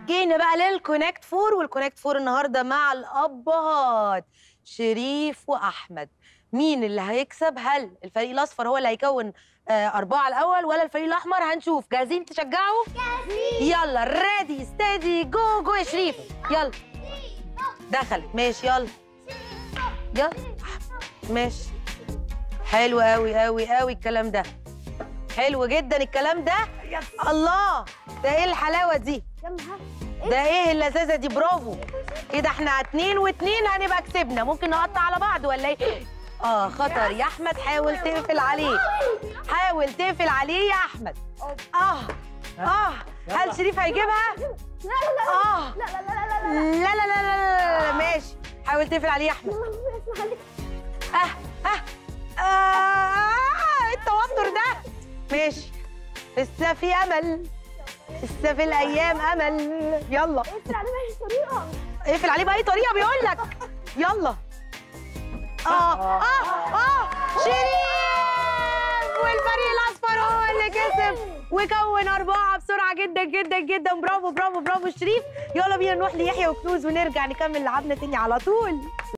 جينا بقى للكونكت فور والكونكت فور النهارده مع الابهات شريف واحمد مين اللي هيكسب هل الفريق الاصفر هو اللي هيكون آه، أربعة الأول ولا الفريق الأحمر هنشوف جاهزين تشجعوا؟ جاهزين يلا ريدي ستادي جو جو يا شريف يلا دخلت ماشي يلا يلا ماشي حلو قوي قوي قوي الكلام ده حلو جدا الكلام ده الله ده ايه الحلاوه دي ده ايه اللذاذه دي برافو كده احنا اتنين واتنين هنبقى كسبنا ممكن نقطع على بعض ولا ايه اه خطر يا احمد حاول تقفل عليه حاول تقفل عليه يا احمد اه اه هل شريف هيجيبها اه لا لا لا لا لا لا لا لا لا, لا. ماشي حاول تقفل عليه يا احمد اسمح لي اه اه آه، التوتر ده ماشي لسه في امل لسه في الايام امل يلا اقفل عليه باي طريقه اقفل عليه باي طريقه بيقول لك يلا اه اه اه شريف والفريق الاصفر هو اللي كسب وكون اربعه بسرعه جدا جدا جدا برافو برافو برافو شريف يلا بينا نروح ليحيى وكنوز ونرجع نكمل لعبنا تاني على طول